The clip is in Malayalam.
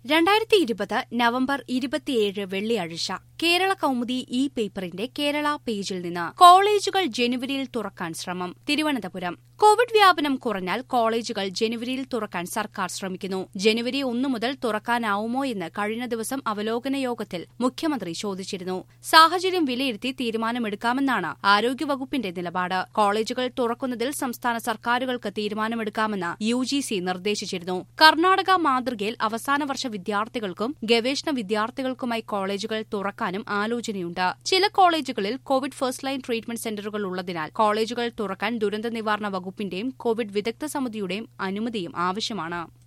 രണ്ടായിരത്തി ഇരുപത് നവംബർ ഇരുപത്തിയേഴ് വെള്ളിയാഴ്ച കേരള കൗമുദി ഇ പേപ്പറിന്റെ കേരള പേജിൽ നിന്ന് കോളേജുകൾ ജനുവരിയിൽ തുറക്കാൻ ശ്രമം തിരുവനന്തപുരം കോവിഡ് വ്യാപനം കുറഞ്ഞാൽ കോളേജുകൾ ജനുവരിയിൽ തുറക്കാൻ സർക്കാർ ശ്രമിക്കുന്നു ജനുവരി ഒന്നു മുതൽ തുറക്കാനാവുമോ എന്ന് കഴിഞ്ഞ ദിവസം അവലോകന യോഗത്തിൽ മുഖ്യമന്ത്രി ചോദിച്ചിരുന്നു സാഹചര്യം വിലയിരുത്തി തീരുമാനമെടുക്കാമെന്നാണ് ആരോഗ്യവകുപ്പിന്റെ നിലപാട് കോളേജുകൾ തുറക്കുന്നതിൽ സംസ്ഥാന സർക്കാരുകൾക്ക് തീരുമാനമെടുക്കാമെന്ന് യു ജി സി നിർദ്ദേശിച്ചിരുന്നു കർണാടക മാതൃകയിൽ അവസാന വർഷ വിദ്യാർത്ഥികൾക്കും ഗവേഷണ വിദ്യാർത്ഥികൾക്കുമായി കോളേജുകൾ തുറക്കാനും ആലോചനയുണ്ട് ചില കോളേജുകളിൽ കോവിഡ് ഫസ്റ്റ് ലൈൻ ട്രീറ്റ്മെന്റ് സെന്ററുകൾ ഉള്ളതിനാൽ കോളേജുകൾ തുറക്കാൻ ദുരന്ത നിവാരണ വകുപ്പിന്റെയും കോവിഡ് വിദഗ്ധ സമിതിയുടെയും അനുമതിയും ആവശ്യമാണ്